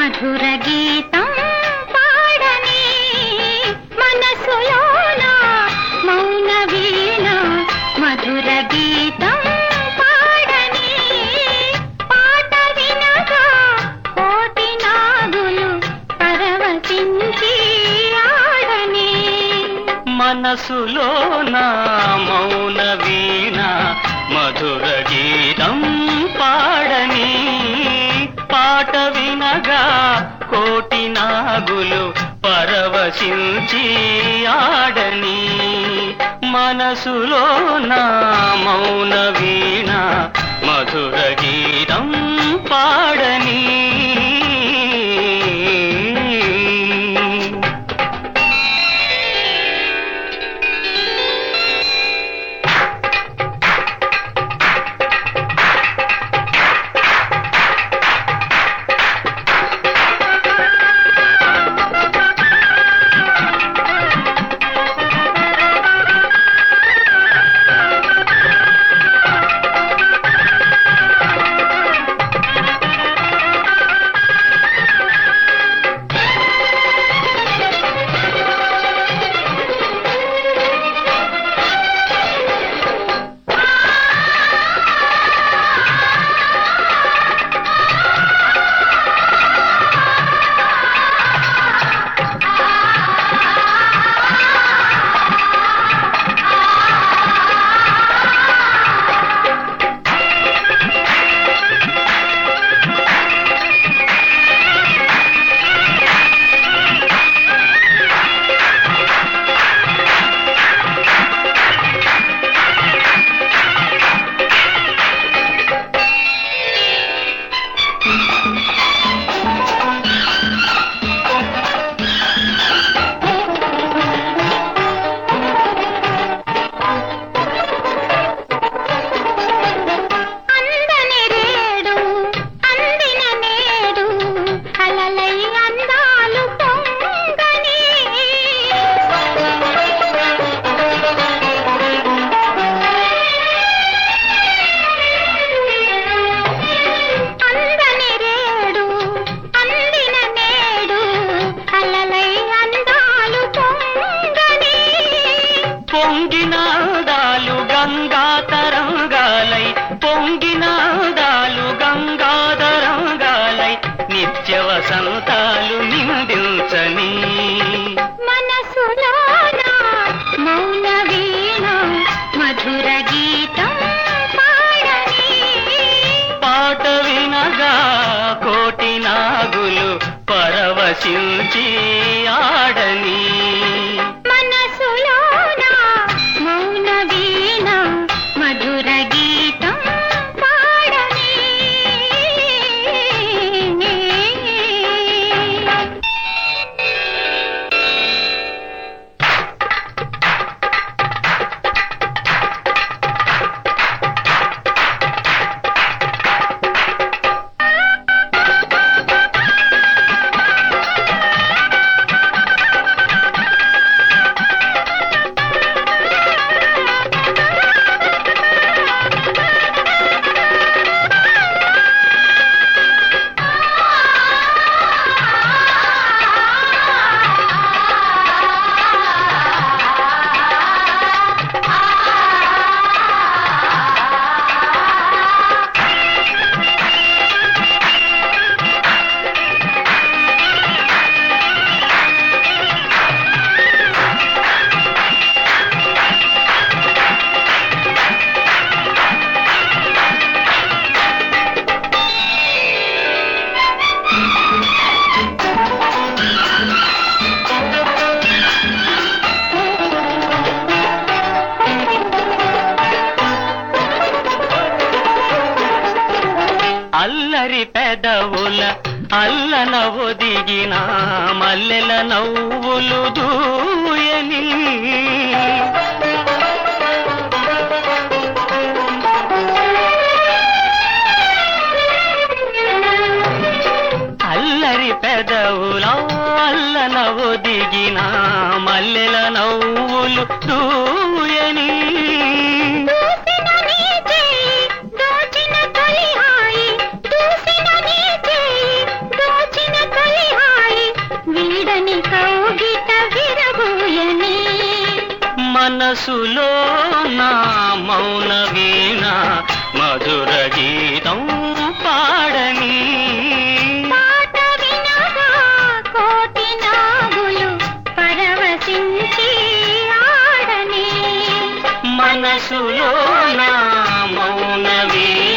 మధుర గీతం పాడని మనసులోన మౌన వీణ మధుర గీతం పాడని పాట వినగా కోటి నాగులు పరవశించి ఆడని మనసులో నా మౌన వీణ మధుర గీతం పాడని పాట వినగా కోటి నాగులు పరవశించి ఆడని మనసులో నా మౌన వీణ మధుర గీతం పాడని అందని రేడు అందిన నేడు అలలై అందాలు పొంగని అందని రేడు అందిన నేడు అలలై అందాలు పొంగని పొంగినాదాలు గంగా తరంగాలై పొంగినాదాలు గంగా తరంగాలై నిత్య వసంతాలు నిందించని మనసులోన మౌన వీణ మధుర గీతం పాడని పాట వినగా కోటి నాగులు పరవశించి ఆడని మనసులోన మౌన వీణ మధుర గీతం పాడని అల్లరి పెదవుల అల్లన ఒదిగిన మల్లెల నవ్వులు దూయని అల్లరి పెదవుల అల్లన ఒదిగిన మల్లెల నవ్వులు దూయని దూసిన నీ చేయి దోచిన తొలి హాయి దూసిన నీ చేయి దోచిన తొలి మౌన వీణ మధుర గీతం పాడని పాట వినగా కోటి నాగులు పరవశించి ఆడని మనసులో నా మౌన వీణ